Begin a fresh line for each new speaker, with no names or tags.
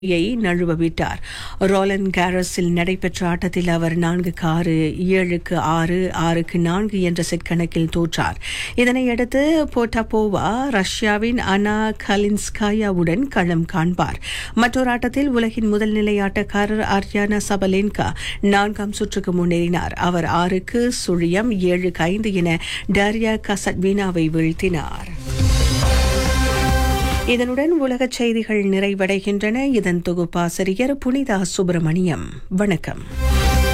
யை நழுவ விட்டார் ரோலன் கேரஸில் நடைபெற்ற ஆட்டத்தில் அவர் நான்குக்கு ஆறு ஏழுக்கு ஆறு ஆறுக்கு நான்கு என்ற செட் கணக்கில் தோற்றார் இதனையடுத்து போட்டாபோவா ரஷ்யாவின் அனா கலின்ஸ்காயாவுடன் களம் காண்பார் மற்றொரு ஆட்டத்தில் உலகின் முதல் நிலை ஆட்டக்காரர் அர்யானா சபலேன்கா நான்காம் சுற்றுக்கு முன்னேறினார் அவர் ஆறுக்கு சுழியம் ஏழுக்கு ஐந்து என டாரியா கசட்வீனாவை வீழ்த்தினார் இதனுடன் உலகச் செய்திகள் நிறைவடைகின்றன இதன் தொகுப்பாசிரியர் புனிதா சுப்பிரமணியம் வணக்கம்